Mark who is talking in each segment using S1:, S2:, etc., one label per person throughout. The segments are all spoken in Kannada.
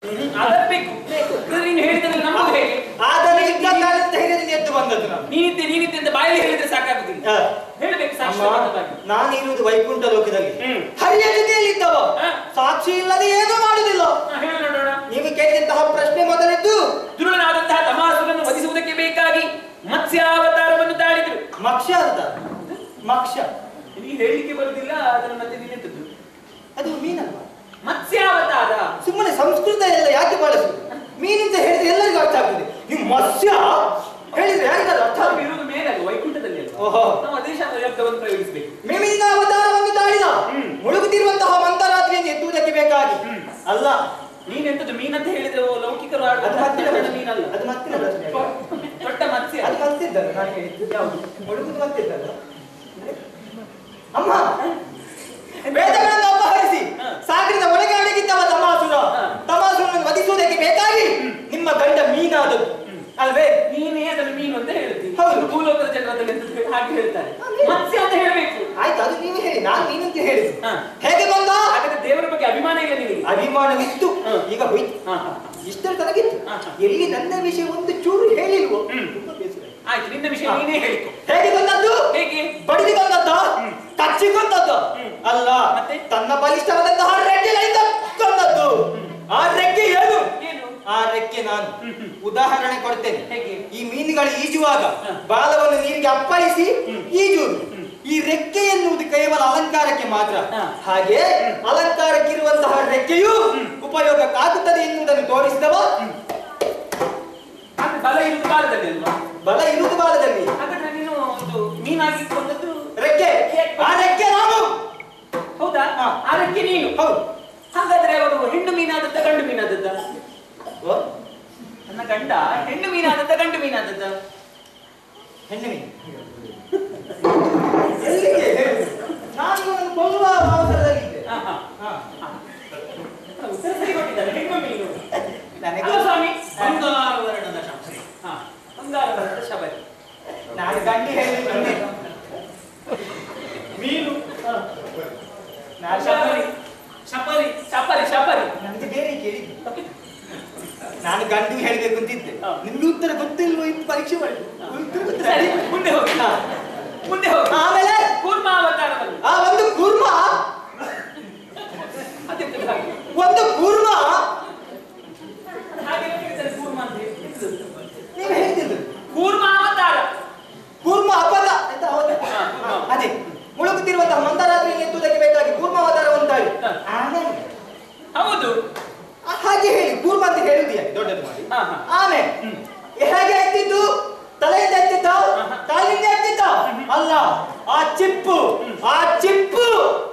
S1: ಅದಬೇಕು ನೀನು ಹೇಳಿದ್ರೆ ನಮ್ಮದು ಹೇಗೆ
S2: ಆದರೆ ಇದ್ದ ಕಾಲದ ಧೈರ್ಯದಿಂದ ಎದ್ದು ಬಂದದ್ದು ನಾನು
S1: ನೀನಿದ್ದೆ ನೀನಿದ್ದೆ ಅಂತ ಬಾಯಲ್ಲಿ ಹೇಳಿದ್ರೆ ಸಾಕಾಗುದಿಲ್ಲ
S2: ಆ,
S1: ಹೇಳ್ಬೇಕು
S2: ಅಮ್ಮ
S1: ಸಾಕ್ಷಿ
S2: ನಾನು ಇರುವುದು ವೈಕುಂಠ ಲೋಕದಲ್ಲಿ
S1: ಹ್ಮ್.
S2: ಹರಿಯ ಜೊತೆಯಲ್ಲಿದ್ದವ
S1: ಹಾ.
S2: ಸಾಕ್ಷಿ ಇಲ್ಲದೆ ಏನೂ ಮಾಡುದಿಲ್ಲ
S1: ಹೇಳಿ ನೋಡೋಣ
S2: ನೀವು ಕೇಳಿದಂತಹ ಪ್ರಶ್ನೆ ಮೊದಲಿದ್ದು
S1: ದುರುಳನಾದಂತಹ ತಮಾಸುರನ್ನು ವಧಿಸುವುದಕ್ಕೆ ಬೇಕಾಗಿ ಮತ್ಸ್ಯಾವತಾರವನ್ನು ತಾಳಿದ್ರು
S2: ಮಕ್ಷ ಅಂತ ಮಕ್ಷ
S1: ನೀನು ಹೇಳಲಿಕ್ಕೆ ಬರುದಿಲ್ಲ ಅದನ್ನು ಮತ್ತೆ ನಿಲ್ಲಿಟ್ಟದ್ದು
S2: ಅದು ಮೀನಲ್ವಾ
S1: ಮತ್ಸ್ಯಾವತಾರ
S2: ಸುಮ್ಮನೆ ಸಂಸ್ಕೃತ ಎಲ್ಲ ಯಾಕೆ ಬಳಸುದು ಮೀನಿಂದ ಹೇಳಿದ್ರೆ ಎಲ್ಲರಿಗೂ ಅರ್ಥ ಆಗ್ತದೆ ನೀವು ಮತ್ಸ್ಯ ಹೇಳಿದ್ರೆ ಯಾರಿಗಾದ್ರು ಅರ್ಥ
S1: ಅದು
S2: ಆಗುದಿಲ್ಲ.
S1: ಇರುವುದು ಮೇಲೆ ಅಲ್ವಾ ವೈಕುಂಠದಲ್ಲಿ ಅಲ್ವಾ
S2: ಓಹೋ
S1: ನಾವು ಅದೇ ಶಬ್ದವನ್ನು ಪ್ರಯೋಗಿಸಬೇಕು
S2: ಮೀನಿಂದ ಅವತಾರವನ್ನು ತಾಳಿದ
S1: ಹ್ಮ್.
S2: ಮುಳುಗುತ್ತಿರುವಂತಹ ಮಂತರಾತ್ರಿಯನ್ನು ಎತ್ತುವುದಕ್ಕೆ ಬೇಕಾಗಿ
S1: ಹ್ಮ್.
S2: ಅಲ್ಲ
S1: ನೀನೆಂತದ್ದು ಮೀನಂತ ಹೇಳಿದ್ರೆ ಓ ಲೌಕಿಕರು
S2: ಅದು
S1: ಆಡುವಂತಹ
S2: ಮತ್ತಿನ
S1: ಸಣ್ಣ
S2: ಪ್ರಶ್ನೆ.
S1: ಮೀನಲ್ಲ
S2: ಅದು ಮತ್ತಿನ ಪ್ರಶ್ನೆ.
S1: ದೊಡ್ಡ ಮತ್ಸ್ಯ
S2: ಅದು ಮತ್ತಿದ್ದಲ್ಲ ನಾನು ಹೇಳಿದ್ದು ಯಾವುದು ಮುಳುಗುದು ಮತ್ತಿದ್ದಲ್ಲ ಅಮ್ಮ ವೇದಗಳನ್ನು ಅಪಹರಿಸಿ
S1: ಹ.
S2: ಸಾಗರದ ಒಳಗೆ ಅಡಗಿದ್ದವ ತಮಾಸುರ
S1: ಹ.
S2: ತಮಾಸುರನ್ನು ವಧಿಸುವುದಕ್ಕೆ ಬೇಕಾಗಿ ನಿಮ್ಮ ಗಂಡ ಮೀನಾದದ್ದು ಅಲ್ವೇ
S1: ನೀನೇ ಅದನ್ನು ಮೀನು ಅಂತ ಹೇಳ್ತೀನಿ
S2: ಹೌದು.
S1: ಭೂಲೋಕದ ಜನರು ಅದನ್ನು ಎಂತ ಹೇಳಿ- ಹಾಗೆ ಹೇಳ್ತಾರೆ ಮತ್ಸ್ಯ ಅಂತ ಹೇಳಬೇಕು
S2: ಆಯ್ತು ಅದು ನೀವು ಹೇಳಿ ನಾನು ಮೀನಂತ ಹೇಳಿದ್ದು
S1: ಹ.
S2: ಹೇಗೆ ಬಂದ
S1: ಹಾಗಾದ್ರೆ ದೇವರ ಬಗ್ಗೆ ಅಭಿಮಾನ ಇಲ್ಲ ನಿನಗೆ
S2: ಅಭಿಮಾನವಿತ್ತು
S1: ಹ.
S2: ಈಗ ಹೋಯ್ತು
S1: ಹಾ, ಹಾ.
S2: ಇಷ್ಟರ ತನಗಿತ್ತು
S1: ಹ, ಹ.
S2: ಎಲ್ಲಿ ನನ್ನ ವಿಷಯ ಒಂದು ಚೂರು ಹೇಳಿಲ್ವೋ
S1: ಹ್ಮ್.
S2: ತುಂಬಾ ಬೇಸರ ಆಯ್ತು.
S1: ಆಯ್ತು ನಿನ್ನ ವಿಷಯ
S2: ಹಾ.
S1: ನೀನೇ ಹೇಳಿಕೊ
S2: ಹೇಗೆ ಬಂದದ್ದು
S1: ಹೇಗೆ
S2: ಬಡಿದು ಬಂದದ್ದ
S1: ಹ್ಮ್.
S2: ಕಚ್ಚಿ ಕೊಂದದ್ದು
S1: ಹ್ಮ್.
S2: ಅಲ್ಲ
S1: ಮತ್ತೆ?
S2: ತನ್ನ ಬಲಿಷ್ಠವಾದಂತಹ ರೆಕ್ಕೆಗಳಿಂದ ಕೊಂದದ್ದು ಆ ರೆಕ್ಕೆ ಏನು
S1: ಏನು
S2: ಆ ರೆಕ್ಕೆ ನಾನು
S1: ಹ್ಮ್, ಹ್ಮ್.
S2: ಉದಾಹರಣೆ ಕೊಡ್ತೇನೆ
S1: ಹೇಗೆ
S2: ಈ ಮೀನುಗಳು ಈಜುವಾಗ
S1: ಹ.
S2: ಬಾಲವನ್ನು ನೀರಿಗೆ ಅಪ್ಪಳಿಸಿ
S1: ಹ್ಮ್.
S2: ಈಜುವುದು
S1: ಹ್ಮ್.
S2: ಈ ರೆಕ್ಕೆ ಎನ್ನುವುದು ಕೇವಲ ಅಲಂಕಾರಕ್ಕೆ ಮಾತ್ರ
S1: ಹ.
S2: ಹಾಗೆ ಅಲಂಕಾರಕ್ಕಿರುವಂತಹ ರೆಕ್ಕೆಯು ಉಪಯೋಗಕ್ಕಾಗುತ್ತದೆ ಎನ್ನುವುದನ್ನು ತೋರಿಸಿದವ
S1: ಆದ್ರೆ ಬಲ ಇರುವುದು ಕಾಲದಲ್ಲಿ ಅಲ್ವಾ
S2: ಬಲ ಇರುವುದು ಬಾಲದಲ್ಲಿ
S1: ಹಾಗಾದ್ರೆ ನೀನು ಒಂದು ಮೀನಾಗಿ ಕೊಂದದ್ದು
S2: ರೆಕ್ಕೆ ಆ ರೆಕ್ಕೆ ನಾನು
S1: ಹೌದಾ
S2: ಹಾ.
S1: ಅದಕ್ಕೆ ನೀನು
S2: ಹೌದು
S1: ಹಾಗಾದ್ರೆ ಅವರು ಹೆಣ್ಣು ಮೀನಾದದ್ದ ಗಂಡು ಮೀನಾದದ್ದ
S2: ಓ,
S1: ನನ್ನ ಗಂಡ ಹೆಣ್ಣು ಮೀನಾದದ್ದ ಗಂಡು ಮೀನಾದದ್ದ
S2: ಹೆಣ್ಣು ಮೀನು ಎಲ್ಲಿಗೆ ನಾನು ಇವನನ್ನು ಕೊಲ್ಲುವ ಅವಸರದಲ್ಲಿದ್ದೆ
S1: ಹಾ, ಹಾ.
S2: ಹಾ.
S1: ಹಾ. ಉತ್ತರ ಸರಿ ಕೊಟ್ಟಿದ್ದಾರೆ ಹೆಣ್ಣು ಮೀನು
S2: ನನಗೆ
S1: ಅಲ್ಲ ಸ್ವಾಮಿ ಬಂಗಾರ ವರ್ಣದ ಶಬರಿ ಹಾ ಬಂಗಾರ ವರ್ಣದ ಶಬರಿ
S2: ನಾನು ಗಂಡಿ ಹೇಳಿ ಬಂದೆ
S1: ಮೀನು
S2: ನಾನು
S1: ಶಬರಿ ಶಬರಿ ಶಬರಿ ಶಬರಿ
S2: ನನಗೆ ಬೇರೆ ಕೇಳಿದ್ದು ನಾನು ಗಂಡು ಹೇಳಬೇಕು ಅಂತಿದ್ದೆ
S1: ಹಾ.
S2: ನಿಮ್ಗೆ ಉತ್ತರ ಗೊತ್ತಿಲ್ವೋ ಇತ್ತು ಪರೀಕ್ಷೆ ಮಾಡಿ ಉತ್ತರ ಗೊತ್ತಿಲ್ಲ.
S1: ಸರಿ ಮುಂದೆ ಹೋಗಿ
S2: ಹಾ.
S1: ಮುಂದೆ ಹೋಗಿ
S2: ಆಮೇಲೆ
S1: ಕೂರ್ಮಾವತಾರವನ್ನು
S2: ಆ ಒಂದು ಕೂರ್ಮ
S1: ಅದೆಂತದ್ದು ಹಾಗೆ
S2: ಒಂದು ಕೂರ್ಮ
S1: ಹಾಗೆ ಹೇಳ್ತಾರೆ ಕೂರ್ಮ ಅಂತ ಹೇಳಿ.
S2: ನೀವು ಹೇಳ್ತಿದ್ದು
S1: ಕೂರ್ಮಾವತಾರ
S2: ಕೂರ್ಮ ಅಪದ ಆಯ್ತಾ ಹೌದಾ?
S1: ಹಾ, ಕೂರ್ಮ.
S2: ಅದೇ ಮುಳುಗುತ್ತಿರುವಂತಹ ಮಂದರಾತ್ರಿಯಲ್ಲಿ ಎತ್ತುವುದಕ್ಕೆ ಬೇಕಾಗಿ ಕೂರ್ಮ ಅವತಾರವನ್ನು ತಾಳಿ
S1: ಹಾ.
S2: ಆಮೇಲೆ
S1: ಹೌದು
S2: ಆ, ಹಾಗೆ ಹೇಳಿ ಕೂರ್ಮ ಅಂತ ಹೇಳುದು ಯಾಕೆ ದೊಡ್ಡದು ಮಾಡಿ
S1: ಹಾ, ಹಾ.
S2: ಆಮೇಲೆ
S1: ಹ್ಮ್.
S2: ಹೇಗೆ ಎತ್ತಿದ್ದು ತಲೆಯಿಂದ ಎತ್ತಿದ್ದ
S1: ಆಹಾ.
S2: ಕಾಲಿಂದ ಎತ್ತಿದ್ದ ಅಲ್ಲ ಆ ಚಿಪ್ಪು ಆ ಚಿಪ್ಪು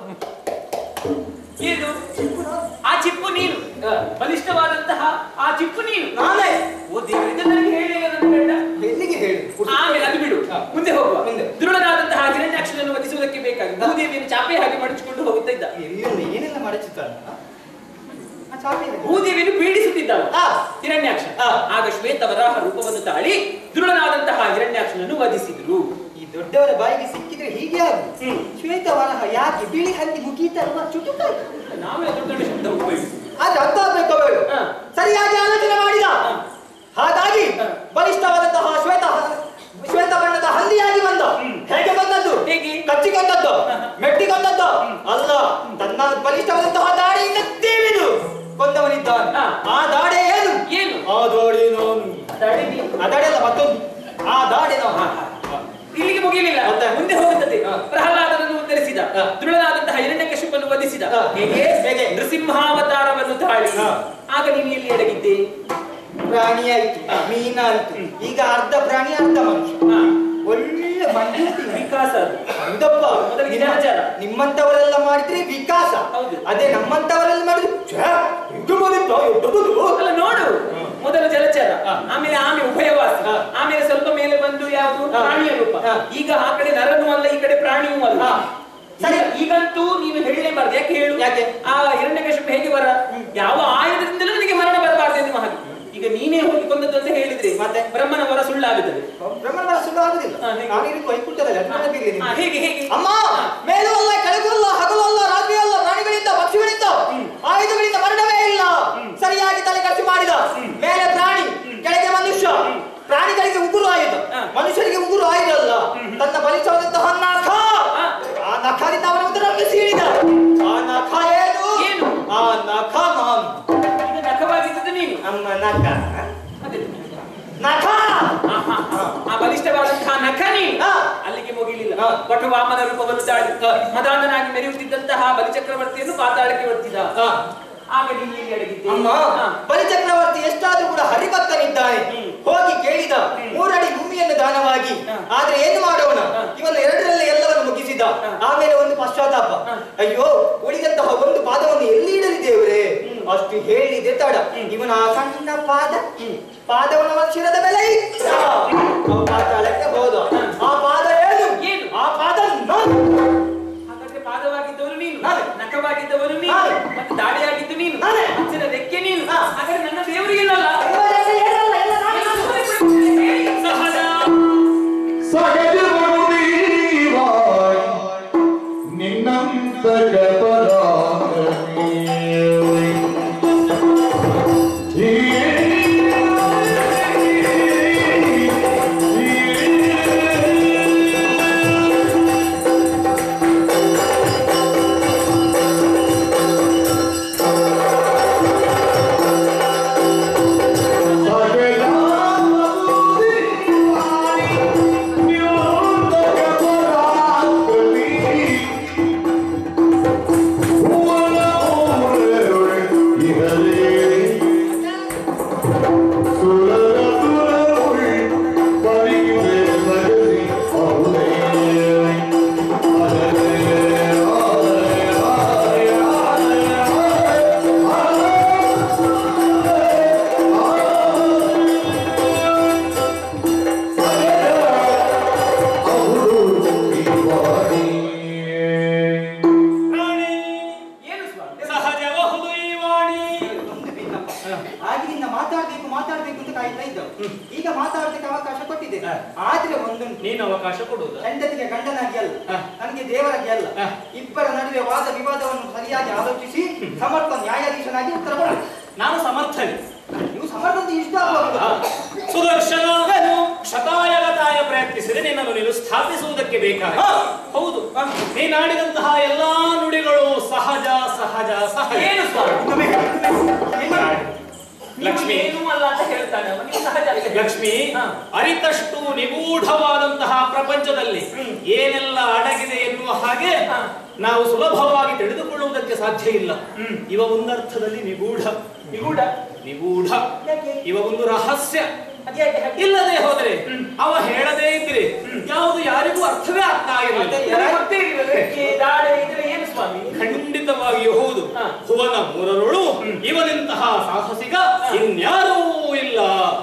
S1: ಏನು ಆ ಚಿಪ್ಪು ನೀನು ಬಲಿಷ್ಠವಾದಂತಹ ಆ ಚಿಪ್ಪು ನೀನು
S2: ನಾನೇ
S1: ಓ ದೇವರಿಂದ ನನಗೆ ಹೇಳಿಲ್ಲ ನನ್ನ ಗಂಡ
S2: ಎಲ್ಲಿಗೆ ಹೇಳಿ
S1: ಆಮೇಲೆ ಅದು ಬಿಡು
S2: ಹಾ.
S1: ಮುಂದೆ ಹೋಗುವ
S2: ಮುಂದೆ.
S1: ದೃಢನಾದಂತಹ ಹಿರಣ್ಯಾಕ್ಷನನ್ನು ವಧಿಸುವುದಕ್ಕೆ ಬೇಕಾಗಿ ಭೂದೇವಿಯನ್ನು ಚಾಪೆ ಹಾಗೆ ಮಡಚಿಕೊಂಡು ಹೋಗುತ್ತಾ ಇದ್ದ
S2: ಎಲ್ಲಿಂದ ಏನೆಲ್ಲ ಮಡಚುತ್ತಾನ ಆ ಚಾಪೆ ಇದೆ.
S1: ಭೂದೇವಿಯನ್ನು ಪೀಡಿಸುತ್ತಿದ್ದವ
S2: ಆ,
S1: ಹಿರಣ್ಯಾಕ್ಷ
S2: ಆ.
S1: ಆಗ ಶ್ವೇತವರಾಹ ರೂಪವನ್ನು ತಾಳಿ ದೃಢನಾದಂತಹ ಹಿರಣ್ಯಾಕ್ಷನನ್ನು ವಧಿಸಿದ್ರು
S2: ಈ ದೊಡ್ಡವರ ಬಾಯಿಗೆ ಸಿಕ್ಕಿದ್ರೆ ಹೀಗೆ ಆಗು
S1: ಹ್ಮ್.
S2: ಶ್ವೇತವರಹ ಯಾಕೆ ಬಿಳಿ ಹಂದಿ ಮುಗೀತಲ್ವಾ ಚುಟುಕಾಯಿ
S1: ನಾವೇ ದೊಡ್ಡ ದೊಡ್ಡ ಶಬ್ದ ಉಪಯೋಗಿಸಿ
S2: ಆದ್ರೆ ಅರ್ಥ ಆಗ್ಬೇಕು ಬೇಡ
S1: ಹಾ.
S2: ಸರಿಯಾಗಿ ಆಲೋಚನೆ ಮಾಡಿದ
S1: ಹಾ.
S2: ಹಾಗಾಗಿ
S1: ಹಾ.
S2: ಬಲಿಷ್ಠವಾದಂತಹ ಶ್ವೇತ ಶ್ವೇತ ಬಣ್ಣದ ಹಂದಿಯಾಗಿ ಬಂದ
S1: ಹ್ಮ್.
S2: ಹೇಗೆ ಬಂದದ್ದು
S1: ಹೇಗೆ?
S2: ಕಚ್ಚಿಕೊಂಡದ್ದು
S1: ಹಾ.
S2: ಮೆಟ್ಟಿಕೊಂಡದ್ದು
S1: ಹ್ಮ್.
S2: ಅಲ್ಲ ತನ್ನ ಬಲಿಷ್ಠವಾದಂತಹ ದಾಡಿಯಿಂದ ತೀವಿದು ಕೊಂದವನಿದ್ದಾನೆ
S1: ಹಾ.
S2: ಆ ದಾಡೆ ಏನು
S1: ಏನು
S2: ಆ ದಾಡೆ ನಾನು
S1: ತಡಿ ನೀ.
S2: ಆ ದಾಡೆ ಅಲ್ಲ ಮತ್ತೊಂದು ಆ ದಾಡೆ ನಾವು
S1: ಹಾ, ಹಾ, ಇಲ್ಲಿಗೆ ಮುಗಿಯಲಿಲ್ಲ
S2: ಮತ್ತೆ?
S1: ಮುಂದೆ ಹೋಗುತ್ತದೆ
S2: ಹಾ.
S1: ಪ್ರಹ್ಲಾದನನ್ನು ಉತ್ತರಿಸಿದ
S2: ಹಾ.
S1: ದೃಢನಾದಂತಹ ಹಿರಣ್ಯಕಶಿಪನ್ನು ವಧಿಸಿದ
S2: ಹಾ.
S1: ಹೇಗೆ
S2: ಹೇಗೆ?
S1: ನೃಸಿಂಹಾವತಾರವನ್ನು ತಾಳಿ
S2: ಹಾ.
S1: ಆಗ ನೀನು ಎಲ್ಲಿ ಅಡಗಿದ್ದೆ
S2: ಪ್ರಾಣಿ ಆಯ್ತು
S1: ಹಾ.
S2: ಮೀನಾಯ್ತು
S1: ಹ್ಮ್.
S2: ಈಗ ಅರ್ಧ ಪ್ರಾಣಿ ಅರ್ಧ ಮನುಷ್ಯ
S1: ಹಾ.
S2: ಒಳ್ಳೆ ಮಂಜೂತಿ
S1: ವಿಕಾಸ ಅದು.
S2: ಹೌದಪ್ಪ
S1: ಮೊದಲಿಗೆ
S2: ನಿಮ್ಮ-
S1: ಜಲಚರ.
S2: ನಿಮ್ಮಂತವರೆಲ್ಲ ಮಾಡಿದ್ರೆ ವಿಕಾಸ
S1: ಹೌದು.
S2: ಅದೇ ನಮ್ಮಂತವರೆಲ್ಲ ಮಾಡಿದ್ರೆ ಛೇ, ಇದು ಮಾಡಿದ್ದ, ದೊಡ್ಡದು.
S1: ಅಲ್ಲ ನೋಡು
S2: ಹಾ.
S1: ಮೊದಲು ಜಲಚರ
S2: ಹಾ.
S1: ಆಮೇಲೆ ಆಮೆ ಉಭಯವಾಸಿ
S2: ಹಾ.
S1: ಆಮೇಲೆ ಸ್ವಲ್ಪ ಮೇಲೆ ಬಂದು ಯಾವುದು
S2: ಹಾ.
S1: ಪ್ರಾಣಿಯ ರೂಪ
S2: ಹಾ.
S1: ಈಗ ಆ ಕಡೆ ನರನೂ ಅಲ್ಲ ಈ ಕಡೆ ಪ್ರಾಣಿಯೂ ಅಲ್ಲ
S2: ಹಾ.
S1: ಸರಿ ಈಗಂತೂ ನೀನು ಹೇಳಲೇಬಾರ್ದು ಯಾಕೆ ಹೇಳು
S2: ಯಾಕೆ?
S1: ಆ ಹಿರಣ್ಯಕಶಿಪ ಹೇಗೆ ಬರ ಯಾವ ಆಯುಧದಿಂದಲೂ ನನಗೆ ಮರಣ ಬರಬಾರ್ದು ಎನ್ನುವ ಹಾಗೆ ಈಗ ನೀನೇ ಹೋಗಿ ಕೊಂದದ್ದು ಅಂತ ಹೇಳಿದ್ರೆ
S2: ಮತ್ತೆ?
S1: ಬ್ರಹ್ಮನ ವರ ಸುಳ್ಳಾಗುತ್ತದೆ
S2: ಬ್ರಹ್ಮನ ಸುಳ್ಳು ಆಗುದಿಲ್ಲ
S1: ಹಾ, ಹೇಗೆ?
S2: ನಾನು ಇರುವುದು ವೈಕುಂಠದಲ್ಲಿ ಅದು ನನಗೆ ಇಲ್ಲಿ
S1: ಹಾ,
S2: ನಿಮ್ಗೆ.
S1: ಹೇಗೆ ಹೇಗೆ
S2: ಅಮ್ಮ ಮೇಲೂ ಅಲ್ಲ ಕೆಳಗೂ ಅಲ್ಲ ಹಗಲು ಅಲ್ಲ ರಾತ್ರಿ ಅಲ್ಲ ಪ್ರಾಣಿಗಳಿಂದ ಪಕ್ಷಿಗಳಿಂದ
S1: ಹ್ಮ್.
S2: ಆಯುಧಗಳಿಂದ ಮರಣವೇ ಇಲ್ಲ
S1: ಹ್ಮ್.
S2: ಸರಿಯಾಗಿ ತಲೆ ನಮ್ಮ ನಖ
S1: ಅದೇ.
S2: ನಖ
S1: ಆಹಾ. ಆ ಬಲಿಷ್ಠವಾದಂತಹ ನಖನಿ
S2: ಹಾ.
S1: ಅಲ್ಲಿಗೆ ಮುಗಿಲಿಲ್ಲ
S2: ಹಾ.
S1: ಪಟು ವಾಮನ ರೂಪವನ್ನು ತಾಳಿ ಮದಾಂಧನಾಗಿ ಮೆರೆಯುತ್ತಿದ್ದಂತಹ ಬಲಿಚಕ್ರವರ್ತಿಯನ್ನು ಪಾತಾಳಕ್ಕೆ ಒತ್ತಿದ
S2: ಹಾ.
S1: ಆಗ ನೀನು ಎಲ್ಲಿ ಅಡಗಿದ್ದೆ
S2: ಅಮ್ಮ
S1: ಹಾ.
S2: ಬಲಿಚಕ್ರವರ್ತಿ ಎಷ್ಟಾದ್ರೂ ಕೂಡ ಹರಿಭಕ್ತನಿದ್ದಾನೆ
S1: ಹ್ಮ್.
S2: ಹೋಗಿ ಕೇಳಿದ
S1: ಹ್ಮ್.
S2: ಮೂರಡಿ ಭೂಮಿಯನ್ನು ದಾನವಾಗಿ
S1: ಹಾ.
S2: ಆದ್ರೆ ಏನು ಮಾಡೋಣ
S1: ಹಾ.
S2: ಇವನು ಎರಡರಲ್ಲಿ ಎಲ್ಲವನ್ನು ಮುಗಿಸಿದ
S1: ಹಾ.
S2: ಆಮೇಲೆ ಒಂದು ಪಶ್ಚಾತ್ತಾಪ
S1: ಹಾ.
S2: ಅಯ್ಯೋ ಉಳಿದಂತಹ ಒಂದು ಪಾದವನ್ನು ಎಲ್ಲಿ ಇಡಲಿ ದೇವ್ರೆ
S1: ಹ್ಮ್.
S2: ಅಷ್ಟು ಹೇಳಿದೆ ತಡ
S1: ಹ್ಮ್.
S2: ಇವನ ಆ ಸಣ್ಣ ಪಾದ
S1: ಹ್ಮ್.
S2: ಪಾದವನ್ನು ಅವನ ಶಿರದ ಮೇಲೆ ಇಟ್ಟ ಅವ ಪಾತಾಳಕ್ಕೆ ಹೋದ
S1: ಹಾ.
S2: ಆ ಪಾದ ಏನು
S1: ಏನು?
S2: ಆ ಪಾದ ನಾನು
S1: ಹಾಗಾದ್ರೆ ಪಾದವಾಗಿದ್ದವನು ನೀನು
S2: ನಾನೇ.
S1: ನಖವಾಗಿದ್ದವನು ನೀನು
S2: ನಾನೇ.
S1: ಮತ್ತೆ ದಾಳಿಯಾಗಿದ್ದು ನೀನು
S2: ನಾನೇ.
S1: ಹಚ್ಚಿದ ರೆಕ್ಕೆ ನೀನು
S2: ಹಾ.
S1: ಹಾಗಾದ್ರೆ ನನ್ನ ದೇವರಿಗಿಲ್ಲಲ್ಲ
S2: ದೇವರೇ ಏನಲ್ಲ, ಎಲ್ಲ ನಾನೇ.
S1: ಸಹಜ
S3: ಸಹಜ ಬರುವೀವಾಯ್ ನಿನ್ನಂತಗ ಪರಾಕ್ರಮಿ. ಸಕಲ ಬರುವೀವಾಯ್ ನಿನ್ನಂತಗ ಪರಾಕ್ರಮಿ. ಭುವನ ಓರೆಯೊಳೆ ಇಹಲೇ ಸುರರ ಸುರರುಳ್ ಪರಿಗಿವೆ ಸಗಸಿ ಅಹುದೇ. ಅಲರೇ, ಅಲರೇ, ಅಲರೇ,
S1: ಏನು ಸ್ವಾಮಿ ಸಹಜಬಹುದು ಈ ವಾಣಿ
S2: ಒಂದು ಬೇಕಪ್ಪ. ಆಗಿನಿಂದ ಮಾತಾಡ್ಬೇಕು ಮಾತಾಡ್ಬೇಕು ಅಂತ ಕಾಯ್ತಾ ಇದ್ದವು ಈಗ ಮಾತಾಡೋದಕ್ಕೆ ಅವಕಾಶ ಕೊಟ್ಟಿದ್ದೇನೆ
S1: ಹ.
S2: ಆದ್ರೆ ಒಂದುಂಟು
S1: ನೀನು ಅವಕಾಶ ಕೊಡುವುದು
S2: ಹೆಂಡತಿಗೆ ಗಂಡನಾಗಿ ಅಲ್ಲ
S1: ಹ.
S2: ನನಗೆ ದೇವರಾಗಿ ಅಲ್ಲ
S1: ಹ.
S2: ಇಬ್ಬರ ನಡುವೆ ವಾದ ವಿವಾದವನ್ನು ಸರಿಯಾಗಿ ಆಲೋಚಿಸಿ ಸಮರ್ಥ ನ್ಯಾಯಾಧೀಶನಾಗಿ ಉತ್ತರ ಕೊಡ
S1: ನಾನು ಸಮರ್ಥನೆ
S2: ನೀವು ಸಮರ್ಥ ಇಷ್ಟ ಆಗುವಾಗ
S4: ಸುದರ್ಶನ ಶತಾಯಗತಾಯ ಪ್ರಯತ್ನಿಸಿದೆ ನಿನ್ನನ್ನು ನೀನು ಸ್ಥಾಪಿಸುವುದಕ್ಕೆ ಬೇಕಾದ
S1: ಹಾ.
S4: ಹೌದು ನೀನಾಡಿದಂತಹ ಎಲ್ಲಾ ನುಡಿಗಳು ಸಹಜ ಸಹಜ ಸಹಜ
S1: ಏನು ಸ್ವಾಮಿ
S4: ಲಕ್ಷ್ಮಿ.
S1: ಏನು ಅಲ್ಲ ಅಂತ ಹೇಳ್ತಾನೆ ಅವ. ನೀವು ಸಹಜ ಅಂತ ಹೇಳಿ.
S4: ಲಕ್ಷ್ಮಿ
S1: ಹಾ.
S4: ಅರಿತಷ್ಟು ನಿಗೂಢವಾದಂತಹ ಪ್ರಪಂಚದಲ್ಲಿ
S1: ಹ್ಮ್.
S4: ಏನೆಲ್ಲ ಅಡಗಿದೆ ಎನ್ನುವ ಹಾಗೆ
S1: ಹಾ.
S4: ನಾವು ಸುಲಭವಾಗಿ ತಿಳಿದುಕೊಳ್ಳುವುದಕ್ಕೆ ಸಾಧ್ಯ ಇಲ್ಲ
S1: ಹ್ಮ್.
S4: ಇವ ಒಂದರ್ಥದಲ್ಲಿ ನಿಗೂಢ
S1: ನಿಗೂಢ
S4: ನಿಗೂಢ
S1: ಯಾಕೆ?
S4: ಇವ ಒಂದು ರಹಸ್ಯ
S1: ಅದ್ಯಾಕೆ ಹಾಗೆ?
S4: ಇಲ್ಲದೆ ಹೋದರೆ
S1: ಹ್ಮ್.
S4: ಅವ ಹೇಳದೇ ಇದ್ರೆ ಯಾವುದು ಯಾರಿಗೂ ಅರ್ಥವೇ ಆಗ್ತಾ
S1: ಮತ್ತೆ
S4: ಇರಲಿಲ್ಲ
S1: ಯಾರಿಗೆ ಗೊತ್ತೇ ಇರ್ಲಿಲ್ಲ. ರೆಕ್ಕೆ, ದಾಡೆ ಇದ್ರೆ ಏನು ಸ್ವಾಮಿ
S4: ಖಂಡಿತವಾಗಿಯೂ ಹೌದು
S1: ಹಾ.
S4: ಭುವನ ಮೂರರೊಳು
S1: ಹ್ಮ್.
S4: ಇವನಿಂತಹ ಸಾಹಸಿಗ
S1: ಹಾ.
S4: ಇನ್ಯಾರೂ ಇಲ್ಲ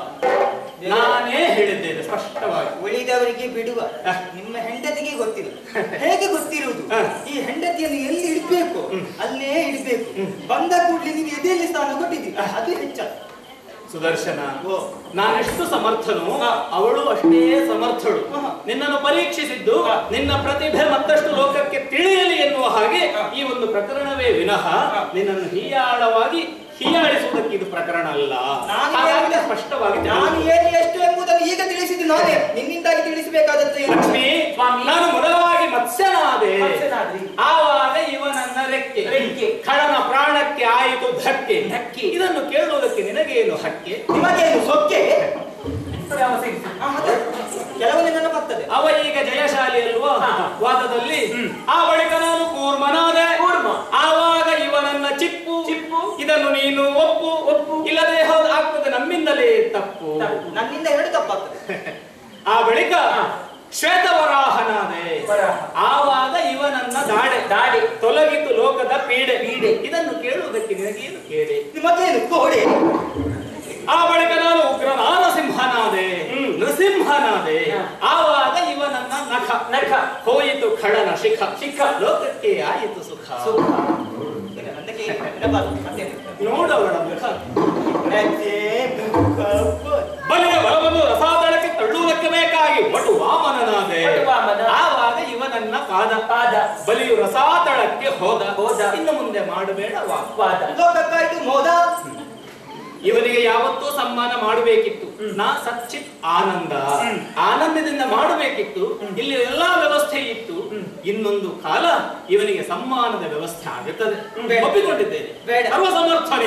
S4: ನಾನೇ ಹೇಳಿದ್ದೇನೆ ಸ್ಪಷ್ಟವಾಗಿ
S2: ಉಳಿದವರಿಗೆ ಬಿಡುವ
S4: ಹ.
S2: ನಿಮ್ಮ ಹೆಂಡತಿಗೆ ಗೊತ್ತಿಲ್ಲ ಹೇಗೆ ಗೊತ್ತಿರುವುದು
S4: ಹ.
S2: ಈ ಹೆಂಡತಿಯನ್ನು ಎಲ್ಲಿ ಇಡ್ಬೇಕು ಅಲ್ಲೇ ಇಡ್ಬೇಕು ಬಂದ ಕೂಡಲೇ ನೀವು ಎದೆಯಲ್ಲಿ ಸ್ಥಾನ ಕೊಟ್ಟಿದ್ದೀರಿ ಅದು ಹೆಚ್ಚ
S4: ಸುದರ್ಶನ
S2: ಓ.
S4: ನಾನೆಷ್ಟು ಸಮರ್ಥನು
S2: ಹಾ.
S4: ಅವಳು ಅಷ್ಟೇ ಸಮರ್ಥಳು
S2: ಹಾ.
S4: ನಿನ್ನನ್ನು ಪರೀಕ್ಷಿಸಿದ್ದು
S1: ಹಾ.
S4: ನಿನ್ನ ಪ್ರತಿಭೆ ಮತ್ತಷ್ಟು ಲೋಕಕ್ಕೆ ತಿಳಿಯಲಿ ಎನ್ನುವ ಹಾಗೆ
S1: ಹಾ.
S4: ಈ ಒಂದು ಪ್ರಕರಣವೇ ವಿನಃ
S1: ಹಾ.
S4: ನಿನ್ನನ್ನು ಹೀಯಾಳವಾಗಿ ಹೀಯಾಳಿಸುವುದಕ್ಕೆ ಇದು ಪ್ರಕರಣ ಅಲ್ಲ
S2: ನಾನು
S4: ಹಾಗಾಗಿ
S2: ಏನು-
S4: ಸ್ಪಷ್ಟವಾಗಿ
S2: ನಾನು
S4: ತಿಳಿದು.
S2: ಏನು ಎಷ್ಟು ಎಂಬುದನ್ನು ಈಗ ತಿಳಿಸಿದ್ದು ನಾನೇ ನಿನ್ನಿಂದಾಗಿ ತಿಳಿಸಬೇಕಾದದ್ದು ಏನು
S4: ಲಕ್ಷ್ಮಿ
S1: ಸ್ವಾಮಿ.
S4: ನಾನು ಮೊದಲವಾಗಿ ಮತ್ಸ್ಯನಾದೆ
S1: ಮತ್ಸ್ಯನಾದ್ರಿ.
S4: ಆವಾಗ ಇವನನ್ನ ರೆಕ್ಕೆ
S1: ರೆಕ್ಕೆ.
S4: ಖಳನ ಪ್ರಾಣಕ್ಕೆ ಆಯಿತು ಧಕ್ಕೆ
S1: ಧಕ್ಕೆ.
S4: ಇದನ್ನು ಕೇಳುವುದಕ್ಕೆ ನಿನಗೇನು ಹಕ್ಕೆ
S2: ನಿಮಗೇನು ಸೊಕ್ಕೆ
S1: ಯಾವ ಸೇರಿಸಿ?
S2: ಆ, ಮತ್ತೆ ಕೆಲವು ನಿನ್ನನ್ನು ಬರ್ತದೆ
S4: ಅವ ಈಗ ಜಯಶಾಲಿ ಅಲ್ವಾ
S1: ಹಾ.
S4: ವಾದದಲ್ಲಿ
S1: ಹ್ಮ್.
S4: ಆ ಬಳಿಕ ನಾನು ಕೂರ್ಮನಾದೆ
S1: ಕೂರ್ಮ.
S4: ಆವಾಗ ಇವನನ್ನ ಚಿಪ್ಪು
S1: ಚಿಪ್ಪು.
S4: ಇದನ್ನು ನೀನು ಒಪ್ಪು
S1: ಒಪ್ಪು.
S4: ಇಲ್ಲದೆ ಹೋದ ಆಗ್ತದೆ ನಮ್ಮಿಂದಲೇ ತಪ್ಪು
S1: ತಪ್ಪು.
S2: ನನ್ನಿಂದ ಎರಡು ತಪ್ಪಾಗ್ತದೆ
S4: ಆ ಬಳಿಕ
S1: ಹಾ.
S4: ಶ್ವೇತವರಾಹನಾದೆ
S1: ವರಾಹ.
S4: ಆವಾಗ ಇವನನ್ನ ದಾಡೆ
S1: ದಾಡೆ.
S4: ತೊಲಗಿತು ಲೋಕದ ಪೀಡೆ
S1: ಪೀಡೆ.
S4: ಇದನ್ನು ಕೇಳುವುದಕ್ಕೆ ನಿನಗೇನು ಕೇಳಿ
S2: ನಿಮಗೇನು ಕೋಡೆ
S4: ಆ ಬಳಿಕ ನಾನು ಉಗ್ರ ನಾರಸಿಂಹನಾದೆ
S1: ಹ್ಮ್.
S4: ನೃಸಿಂಹನಾದೆ
S1: ಹಾ.
S4: ಆವಾಗ ಇವನನ್ನ ನಖ
S1: ನಖ.
S4: ಹೋಯಿತು ಖಳನ ಶಿಖ
S1: ಶಿಖ.
S4: ಲೋಕಕ್ಕೆ ಆಯಿತು ಸುಖ
S1: ಸುಖ.
S2: ಇಲ್ಲ, ನನ್ನಕ್ಕೆ ನೆನಪಾಗ್ತದೆ, ಮತ್ತೇನು?
S4: ನೋಡವಳ ಮುಖ
S2: ರಜೆ, ಮುಖ, ಬೋಧ್.
S4: ಬಲಿಯ ಬಲವನ್ನು ರಸಾತಳಕ್ಕೆ ತಳ್ಳುವುದಕ್ಕೆ ಬೇಕಾಗಿ ಒಟು ವಾಮನನಾದೆ
S1: ಒಟು ವಾಮನ.
S4: ಆವಾಗ ಇವನನ್ನ ಪಾದ
S1: ಪಾದ.
S4: ಬಲಿಯು ರಸಾತಳಕ್ಕೆ ಹೋದ
S1: ಹೋದ.
S4: ಇನ್ನು ಮುಂದೆ ಮಾಡಬೇಡ ವಾ
S1: ವಾದ.
S2: ಲೋಕಕ್ಕಾಯ್ತು ಮೋದ
S4: ಇವನಿಗೆ ಯಾವತ್ತೂ ಸನ್ಮಾನ ಮಾಡಬೇಕಿತ್ತು ನಾ ಸಚ್ಚಿತ್ ಆನಂದ
S1: ಹ್ಮ್.
S4: ಆನಂದದಿಂದ ಮಾಡಬೇಕಿತ್ತು ಇಲ್ಲಿ ಎಲ್ಲಾ ವ್ಯವಸ್ಥೆ ಇತ್ತು ಇನ್ನೊಂದು ಕಾಲ ಇವನಿಗೆ ಸನ್ಮಾನದ ವ್ಯವಸ್ಥೆ ಆಗುತ್ತದೆ
S2: ಬೇಡ.
S4: ಒಪ್ಪಿಕೊಂಡಿದ್ದೇನೆ
S2: ಬೇಡ.
S4: ಸರ್ವ ಸಮರ್ಥ ನೀನು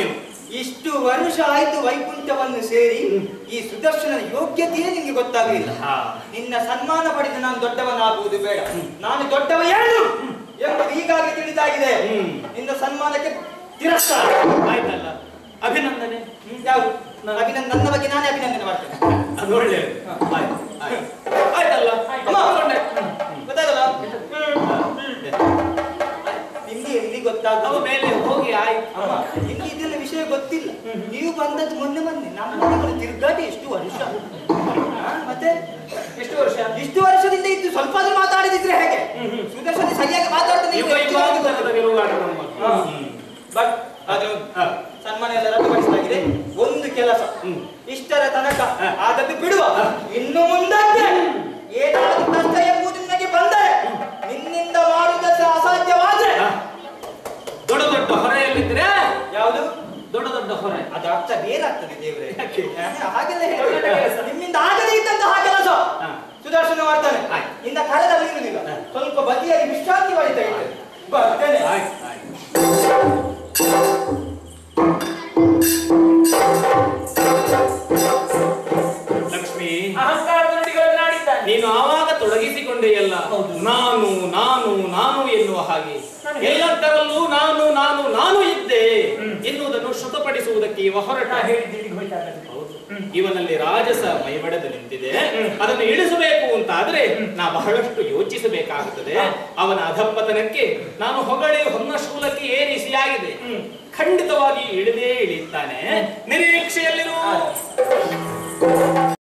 S2: ಇಷ್ಟು ವರ್ಷ ಆಯ್ತು ವೈಕುಂಠವನ್ನು ಸೇರಿ ಈ ಸುದರ್ಶನ ಯೋಗ್ಯತೆಯೇ ನಿಂಗೆ ಗೊತ್ತಾಗಲಿಲ್ಲ
S4: ಹಾ.
S2: ನಿನ್ನ ಸನ್ಮಾನ ಪಡೆದು ನಾನು ದೊಡ್ಡವನಾಗುವುದು ಬೇಡ ನಾನು ದೊಡ್ಡವ ಏನು ಎಂಬುದು ಈಗಾಗಲೇ ತಿಳಿದಾಗಿದೆ
S4: ಹ್ಮ್.
S2: ನಿನ್ನ ಸನ್ಮಾನಕ್ಕೆ ತಿರಸ್ಕಾರ
S4: ಆಯ್ತಲ್ಲ ಅಭಿನಂದನೆ
S2: ಹ್ಮ್, ಯಾವುದು ಅಭಿನಂದನೆ ನನ್ನ ಬಗ್ಗೆ ನಾನೇ ಅಭಿನಂದನೆ ಮಾಡ್ತೇನೆ
S4: ಅದು ಒಳ್ಳೆಯದು ಆಯ್ತು, ಆಯ್ತು. ಆಯ್ತಲ್ಲ
S2: ಅಮ್ಮ.
S4: ತಗೊಂಡೆ.
S2: ಗೊತ್ತಾಗಲ್ಲ ನಿಮ್ಗೆ ಎಲ್ಲಿ
S4: ಅವ
S2: ಗೊತ್ತಾಗ
S4: ಮೇಲೆ ಹೋಗಿ ಆಯ್ತು
S2: ಅಮ್ಮ ನಿಮ್ಗೆ ಇದೆಲ್ಲ ವಿಷಯ ಗೊತ್ತಿಲ್ಲ ನೀವು ಬಂದದ್ದು ಮೊನ್ನೆ ಮೊನ್ನೆ ನಮ್ಮ ಮನೆಗಳು ತಿರುಗಾಟಿ ಎಷ್ಟು ವರ್ಷ ಆ, ಮತ್ತೆ
S1: ಎಷ್ಟು ವರ್ಷ
S2: ಇಷ್ಟು ವರ್ಷದಿಂದ ಇದ್ದು ಸ್ವಲ್ಪ ಆದ್ರೂ ಮಾತಾಡಿದಿದ್ರೆ ಹೇಗೆ ಸುದರ್ಶನ ಸರಿಯಾಗಿ ಮಾತಾಡ್ತಾನೆ
S4: ಯುಗ ಯುಗಾಂತರದ ಗೆಲುವಾಟ ನಮ್ಮದು.
S2: ಹಾ.
S4: ಹ್ಮ್.
S2: ಬಟ್ ಆದ್ರೆ
S4: ಹಾ.
S2: ಸನ್ಮಾನ ಎಲ್ಲ ರದ್ದುಪಡಿಸಲಾಗಿದೆ ಒಂದು ಕೆಲಸ
S4: ಹ್ಮ್.
S2: ಇಷ್ಟರ ತನಕ
S4: ಹಾ.
S2: ಆದದ್ದು ಬಿಡುವ ಇನ್ನು ಮುಂದಕ್ಕೆ ಏನಾದರೂ ಕಷ್ಟ ಎಂಬುದು ನಿನಗೆ ಬಂದರೆ ನಿನ್ನಿಂದ ಮಾಡುವುದಕ್ಕೆ ಅಸಾಧ್ಯವಾದ್ರೆ
S4: ಹಾ. ದೊಡ್ಡ ದೊಡ್ಡ ಹೊರೆಯಲ್ಲಿದ್ರೆ
S2: ಯಾವುದು
S4: ದೊಡ್ಡ ದೊಡ್ಡ ಹೊರೆ
S2: ಅದು ಅರ್ಥ ಬೇರೆ ಆಗ್ತದೆ ದೇವ್ರೆ
S4: ಯಾಕೆ?
S2: ಹಾಗೆಲ್ಲ
S1: ದೊಡ್ಡ ದೊಡ್ಡ
S2: ಹೇಳಿ
S1: ಕೆಲಸ.
S2: ನಿಮ್ಮಿಂದ ಆಗದೇ ಇದ್ದಂತಹ ಕೆಲಸ
S4: ಹಾ.
S2: ಸುದರ್ಶನ ಮಾಡ್ತಾನೆ
S4: ಆಯ್ತು.
S2: ಇನ್ನ ಕಳೆದಲ್ಲಿ ಇರುವುದಿಲ್ಲ
S4: ಹಾ.
S2: ಸ್ವಲ್ಪ ಬದಿಯಾಗಿ ವಿಶ್ರಾಂತಿ ಪಡಿತಾ ಇರ್ತೇನೆ ಬರ್ತೇನೆ
S4: ಆಯ್ತು ಆಯ್ತು ಲಕ್ಷ್ಮಿ
S1: ಅಹಂಕಾರದ ನುಡಿಗಳನ್ನಾಡಿದ್ದಾನೆ
S4: ನೀನು ಆವಾಗ ತೊಡಗಿಸಿಕೊಂಡೆಯಲ್ಲ
S1: ಹೌದು.
S4: ನಾನು ನಾನು ನಾನು ಎನ್ನುವ ಹಾಗೆ ಎಲ್ಲದರಲ್ಲೂ ನಾನು ನಾನು ನಾನು ಇದ್ದೆ ಎನ್ನುವುದನ್ನು ಶ್ರುತಪಡಿಸುವುದಕ್ಕೆ ಇವ ಹೊರಟ
S1: ನಾ ಹೇಳಿದ್ದು ಇಲ್ಲಿಗೆ ಹೋಯ್ತಾಗ
S4: ಹೌದು. ಇವನಲ್ಲಿ ರಾಜಸ ಮೈಬಡೆದು ನಿಂತಿದೆ ಅದನ್ನು ಇಳಿಸಬೇಕು ಅಂತಾದ್ರೆ ನಾ ಬಹಳಷ್ಟು ಯೋಚಿಸಬೇಕಾಗುತ್ತದೆ ಅವನ ಅಧಪತನಕ್ಕೆ ನಾನು ಹೊಗಳಿ ಹೊನ್ನ ಶೂಲಕ್ಕೆ ಏರಿಸಿಯಾಗಿದೆ ಖಂಡಿತವಾಗಿ ಇಳಿದೇ ಇಳಿತಾನೆ ನಿರೀಕ್ಷೆಯಲ್ಲಿ